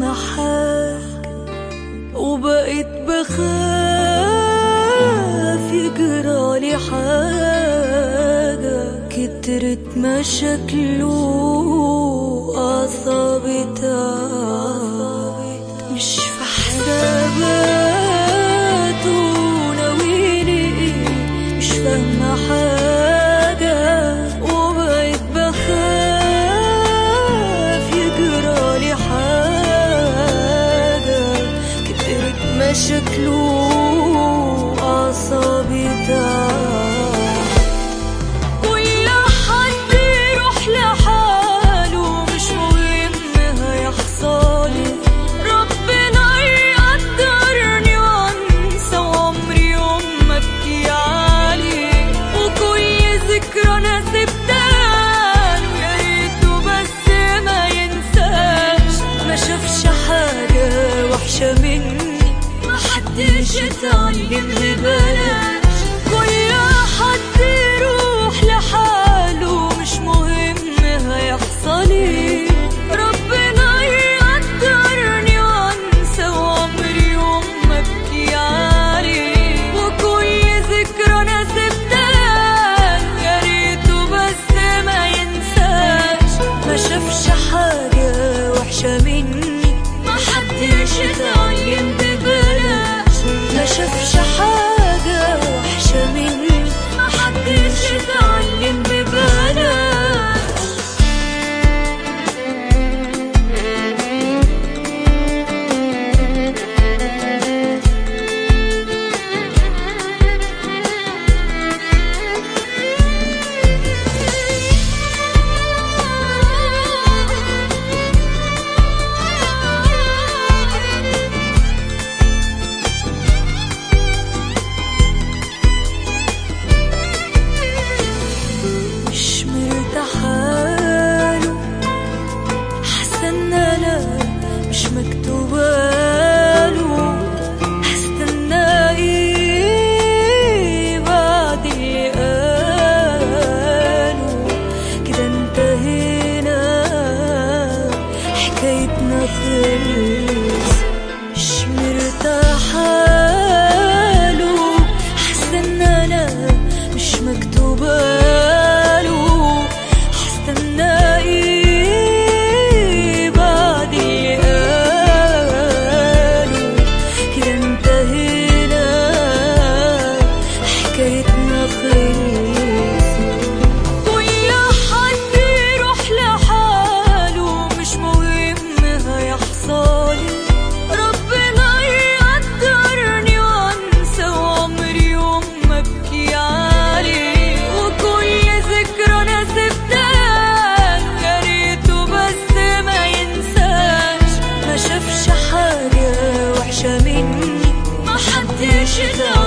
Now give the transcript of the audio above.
فاهمة حاجة وبقيت بخاف يجرالي حاجة كترت مشاكله أعصابي تعب مش في حساباته ناويلي ايه مش فاهمة حاجة وبقيت بخاف يجرالي حاجة كترت مشاكله أعصابي تعب كل حد يروح لحاله مش مهم هيحصلي ربنا يقدرني وانسى وعمري يوم ما ابكي عليه وكل ذكرى انا سبتها له يا ريته بس ما ينساش ما شافش حاجة وحشة مني ما حدش اتعلم ببلاش كل حد يروح لحاله مش مهم هيحصل ايه ربنا يقدرني وانسى وعمري يوم ما ابكي عليه وكل ذكرى انا سبتها يا ريته بس ما ينساش ما شافش حاجة وحشة مني ما حدش اتعلم ببلاش ما شافش حاجة وحشة مني ما حدش اتعلم ببلاش مش مرتاحاله حاسه ان انا مش مكتوباله هستنى ايه بعد اللي قاله كده انتهينا حكايتنا خلص مش مرتاحاله حاسه ان انا مش مكتوباله هستنى ايه بعد اللي قاله كده انتهينا حكايتنا خلص كل حد يروح لحاله مش مهم هيحصلي ربنا يقدرني وانسى وعمري يوم ما ابكي عليه وكل ذكرى انا سبتها يا ريته بس ما ينساش ما شافش حاجة وحشة مني ما حدش اتعلم